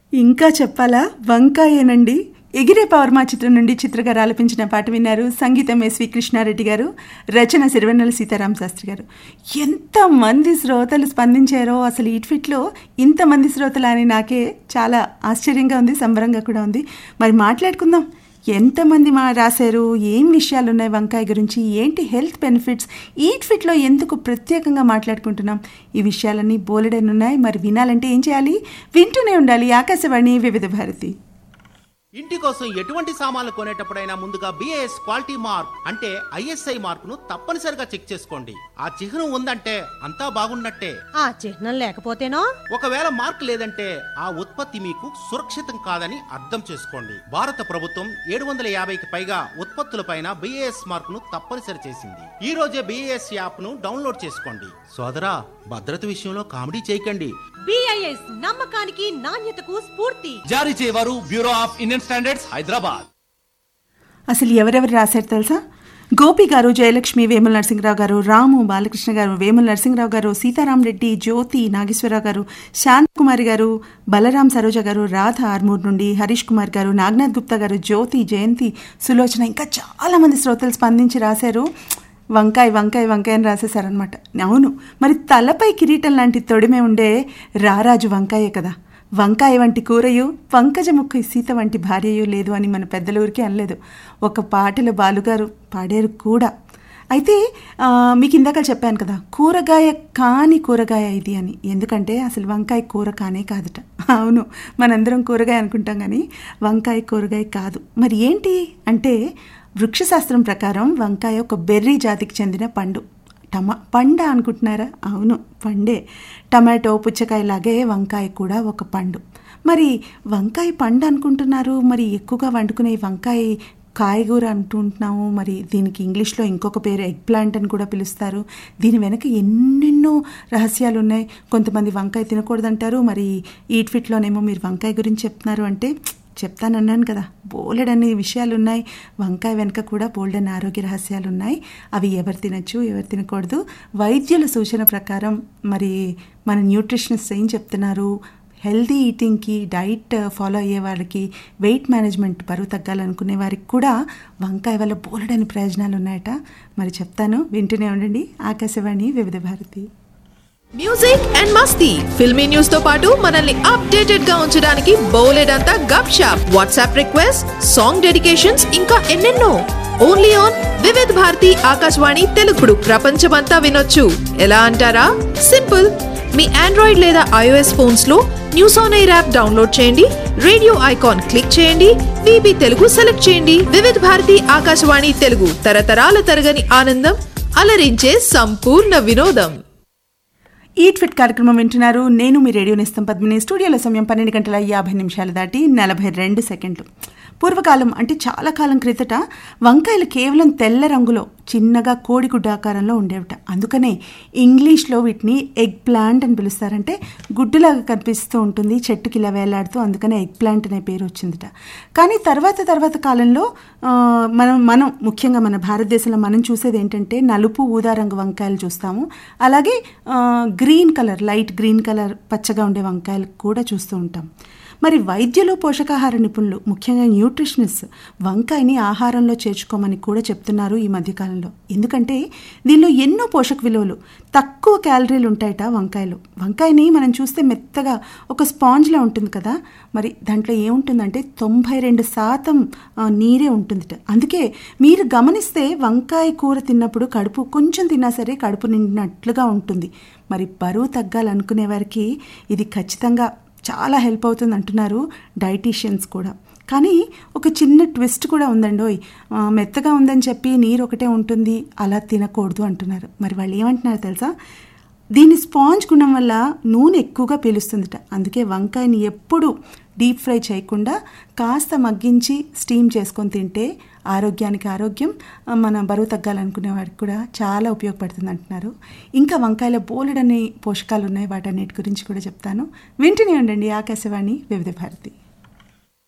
ఇంకా చెప్పాలా వంకాయేనండి ఎగిరే పవర్మా చిత్రం నుండి చిత్రగారు ఆలపించిన పాట విన్నారు సంగీతం ఎస్వి కృష్ణారెడ్డి గారు రచన సిరివెన్నెల సీతారామ శాస్త్రి గారు ఎంతమంది శ్రోతలు స్పందించారో అసలు ఈ ట్విట్లో ఇంతమంది శ్రోతలు అని నాకే చాలా ఆశ్చర్యంగా ఉంది సంబరంగా కూడా ఉంది మరి మాట్లాడుకుందాం ఎంతమంది మా రాశారు ఏం విషయాలు ఉన్నాయి వంకాయ గురించి ఏంటి హెల్త్ బెనిఫిట్స్ ఈ ట్విట్లో ఎందుకు ప్రత్యేకంగా మాట్లాడుకుంటున్నాం ఈ విషయాలన్నీ బోలెడని ఉన్నాయి మరి వినాలంటే ఏం చేయాలి వింటూనే ఉండాలి ఆకాశవాణి వివిధ భారతి ఇంటి కోసం ఎటువంటి సామాన్లు కొనేటప్పుడైనా ముందుగా బిఏఎస్ క్వాలిటీ మార్క్ అంటే ఐఎస్ఐ మార్క్ ను తప్పనిసరిగా చెక్ చేసుకోండి ఆ చిహ్నం ఉందంటే అంతా బాగున్నట్టే ఆ చిహ్నం లేకపోతేనో ఒకవేళ మార్క్ లేదంటే ఆ ఉత్పత్తి మీకు సురక్షితం కాదని అర్థం చేసుకోండి భారత ప్రభుత్వం ఏడు వందల యాభైకి పైగా ఉత్పత్తులపైన బిఏఎస్ మార్క్ ను తప్పనిసరి చేసింది ఈ రోజే బిఏఎస్ యాప్ ను డౌన్లోడ్ చేసుకోండి సోదరా భద్రత విషయంలో కామెడీ చేయకండి బిఐఎస్ నమ్మకానికి నాణ్యతకు స్ఫూర్తి జారీ చేయవారు bureau of Indian standards Hyderabad అసలు ఎవరెవరు రాశారు తెలుసా గోపి గారు జయలక్ష్మి వేముల నరసింహరావు గారు రాము బాలకృష్ణ గారు వేముల నరసింహరావు గారు సీతారాం రెడ్డి జ్యోతి నాగేశ్వరరావు గారు శాంతకుమారి గారు బలరాం సరోజ గారు రాధ ఆర్మూర్ నుండి హరీష్ కుమార్ గారు నాగనాథ్ గుప్తా గారు జ్యోతి జయంతి సులోచన ఇంకా చాలా మంది శ్రోతలు స్పందించి రాశారు వంకాయ వంకాయ వంకాయ అని రాసేశారనమాట అవును మరి తలపై కిరీటం లాంటి తొడిమే ఉండే రారాజు వంకాయే కదా వంకాయ వంటి కూరయు పంకజముఖ సీత వంటి భార్యయు లేదు అని మన పెద్దల ఊరికే అనలేదు ఒక పాటలో బాలుగారు పాడారు కూడా అయితే ఆ, మీకు ఇందాక చెప్పాను కదా కూరగాయ కాని కూరగాయ ఇది అని ఎందుకంటే అసలు వంకాయ కూర కానే కాదుట అవును మనందరం కూరగాయ అనుకుంటాం కానీ వంకాయ కూరగాయ కాదు మరి ఏంటి అంటే వృక్షశాస్త్రం ప్రకారం వంకాయ ఒక బెర్రీ జాతికి చెందిన పండు టమా పండ అనుకుంటున్నారా అవును పండే టమాటో పుచ్చకాయ లాగే వంకాయ కూడా ఒక పండు మరి వంకాయ పండు అనుకుంటున్నారు మరి ఎక్కువగా వండుకునే ఈ వంకాయ కాయగూర అంటుంటున్నాము మరి దీనికి ఇంగ్లీష్లో ఇంకొక పేరు ఎగ్ ప్లాంట్ అని కూడా పిలుస్తారు దీని వెనక ఎన్నెన్నో రహస్యాలు ఉన్నాయి కొంతమంది వంకాయ తినకూడదంటారు మరి ఈట్ ఫిట్లోనేమో మీరు వంకాయ గురించి చెప్తున్నారు అంటే చెప్తానన్నాను కదా బోలెడన్ని విషయాలు ఉన్నాయి వంకాయ వెనుక కూడా బోల్డన్ ఆరోగ్య రహస్యాలు ఉన్నాయి అవి ఎవరు తినచ్చు ఎవరు తినకూడదు వైద్యుల సూచన ప్రకారం మరి మన న్యూట్రిషనిస్ట్ ఏం చెప్తున్నారు హెల్దీ ఈటింగ్కి డైట్ ఫాలో అయ్యే వాళ్ళకి వెయిట్ మేనేజ్మెంట్ బరువు తగ్గాలనుకునే వారికి కూడా వంకాయ వల్ల బోలెడని ప్రయోజనాలు ఉన్నాయట మరి చెప్తాను వింటూనే ఉండండి ఆకాశవాణి వివిధ భారతి మ్యూజిక్ అండ్ మస్తీ ఫిల్మీ న్యూస్ తో పాటు మనల్ని అప్డేటెడ్ గా ఉంచడానికి బోలెడ్ అంతా గప్ షాప్ వాట్సాప్ రిక్వెస్ట్ సాంగ్ డెడికేషన్స్ ఇంకా ఎన్నెన్నో ఓన్లీ ఆన్ వివిధ్ భారతి ఆకాశవాణి తెలుగుడు ప్రపంచమంతా వినొచ్చు ఎలా అంటారా సింపుల్ మీ ఆండ్రాయిడ్ లేదా ఐఓఎస్ ఫోన్స్ లో news on air app download చేయండి రేడియో ఐకాన్ క్లిక్ చేయండి విబి తెలుగు సెలెక్ట్ చేయండి వివిధ్ భారతి ఆకాశవాణి తెలుగు తరతరాల తరగని ఆనందం అలరించే సంపూర్ణ వినోదం ఈట్ ఫిట్ కార్యక్రమం వింటున్నారు నేను మీ రేడియో నిస్తం పద్మిని స్టూడియోలో సమయం పన్నెండు గంటల యాభై నిమిషాలు దాటి నలభై రెండు సెకండ్లు పూర్వకాలం అంటే చాలా కాలం క్రితట వంకాయలు కేవలం తెల్ల రంగులో చిన్నగా కోడిగుడ్డ ఆకారంలో ఉండేవిట అందుకనే ఇంగ్లీష్లో వీటిని ఎగ్ ప్లాంట్ అని పిలుస్తారంటే గుడ్డులాగా కనిపిస్తూ ఉంటుంది చెట్టుకి ఇలా వేలాడుతూ అందుకనే ఎగ్ ప్లాంట్ అనే పేరు వచ్చిందిట కానీ తర్వాత తర్వాత కాలంలో ఆ, మనం మనం ముఖ్యంగా మన భారతదేశంలో మనం చూసేది ఏంటంటే నలుపు ఊదా రంగు వంకాయలు చూస్తాము అలాగే ఆ, green colour light green colour పచ్చగా ఉండే వంకాయలు కూడా చూస్తూ ఉంటాం మరి వైద్యులు పోషకాహార నిపుణులు ముఖ్యంగా న్యూట్రిషనిస్ట్ వంకాయని ఆహారంలో చేర్చుకోమని కూడా చెప్తున్నారు ఈ మధ్యకాలంలో ఎందుకంటే దీనిలో ఎన్నో పోషక విలువలు తక్కువ క్యాలరీలు ఉంటాయట వంకాయలు వంకాయని మనం చూస్తే మెత్తగా ఒక స్పాంజ్లా ఉంటుంది కదా మరి దాంట్లో ఏముంటుందంటే తొంభై రెండు శాతం ఆ, నీరే ఉంటుందిట అందుకే మీరు గమనిస్తే వంకాయ కూర తిన్నప్పుడు కడుపు కొంచెం తిన్నా సరే కడుపు నిండినట్లుగా ఉంటుంది మరి బరువు తగ్గాలనుకునే వారికి ఇది ఖచ్చితంగా చాలా హెల్ప్ అవుతుంది అంటున్నారు డైటీషియన్స్ కూడా కానీ ఒక చిన్న ట్విస్ట్ కూడా ఉందండోయ్ ఆ, మెత్తగా ఉందని చెప్పి నీరు ఒకటే ఉంటుంది అలా తినకూడదు అంటున్నారు మరి వాళ్ళు ఏమంటున్నారు తెలుసా దీని స్పాంజ్ గుణం వల్ల నూనె ఎక్కువగా పీలుస్తుందట అందుకే వంకాయని ఎప్పుడు డీప్ ఫ్రై చేయకుండా కాస్త మగ్గించి స్టీమ్ చేసుకొని తింటే ఆరోగ్యానికి ఆరోగ్యం ఆ, మన బరువు తగ్గాలనుకునే వారికి కూడా చాలా ఉపయోగపడుతుంది అంటున్నారు ఇంకా వంకాయలో బోలెడని పోషకాలు ఉన్నాయి వాటన్నిటి గురించి కూడా చెప్తాను వింటూనే ఉండండి ఆకాశవాణి వివిధ భారతి